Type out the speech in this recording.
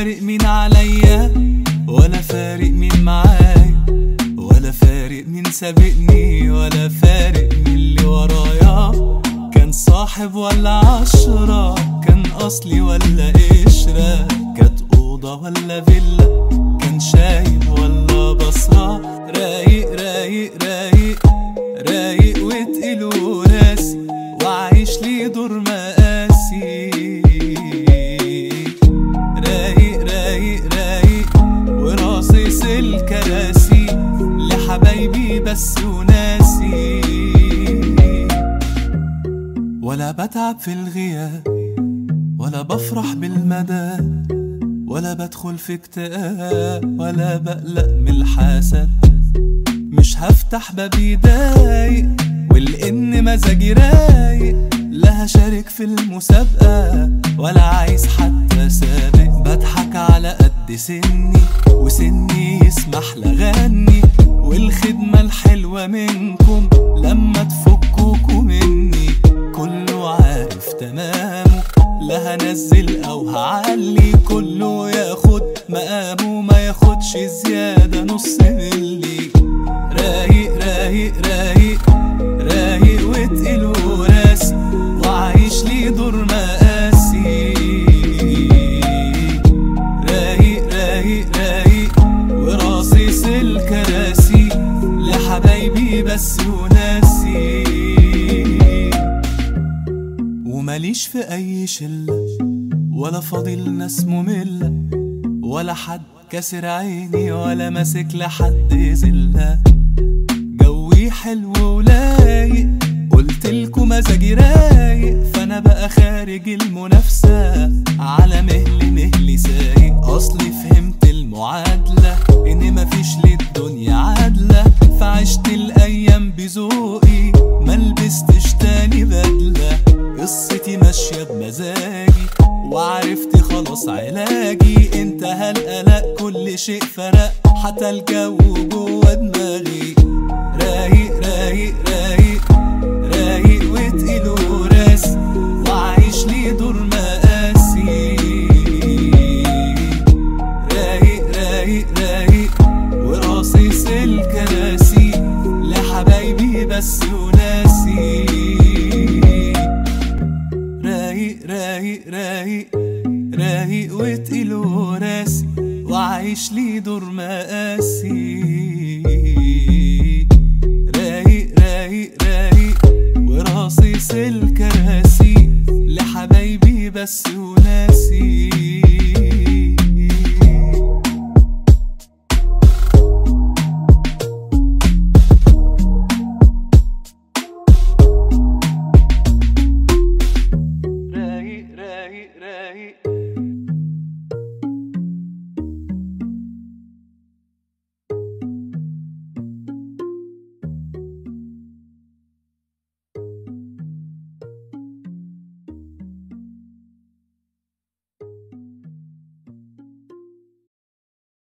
فارق مين عليا ولا فارق مين معايا ولا فارق مين سابقني ولا فارق مين اللي ورايا كان صاحب ولا عشرة كان أصلي ولا قشرة كانت أوضة ولا فيلا كان شايب ولا بصرة رايق رايق رايق رايق وتقيل وراسي وعايش لي دور مقاسي رايق رايق رايق وراصص الكراسي لحبايبي بس وناسي ولا بتعب في الغياب ولا بفرح بالمدى ولا بدخل في اكتئاب ولا بقلق من الحسد مش هفتح باب يضايق ولان مزاجي رايق لا هشارك في المسابقة ولا عايز حتى سابق بضحك على قد سني وسني يسمح لغني والخدمة الحلوة منكم لما تفكوكوا مني كله عارف تمامه لا هنزل او هعلي كله ياخد مقامه ما ياخدش زيادة نص ملي رايق رايق رايق رايق وتقيل وراسي وعايش لي دور مقاسي رايق رايق رايق وراصص الكراسي لحبايبي بس وناسي وماليش في اي شله ولا فاضل ناس ممله ولا حد كسر عيني ولا ماسك لحد زله جوي حلو ولايق قلت لكم مزاجي رايق فانا بقى خارج المنافسه على مهلي مهلي سايق اصلي فهمت المعادله ان مفيش للدنيا عادله فعشت الايام بذوقي ملبستش تاني بدله قصتي ماشيه بمزاجي وعرفت خلاص علاجي انتهى القلق كل شيء فرق حتى الجو جوه دماغي رايق رايق رايق رايق وتقيل وراسي وعايش لي دور مقاسي رايق رايق رايق وراصص الكراسي لحبايبي بس وناسي رايق رايق رايق رايق وتقيل وراسي وعايش لي دور مقاسي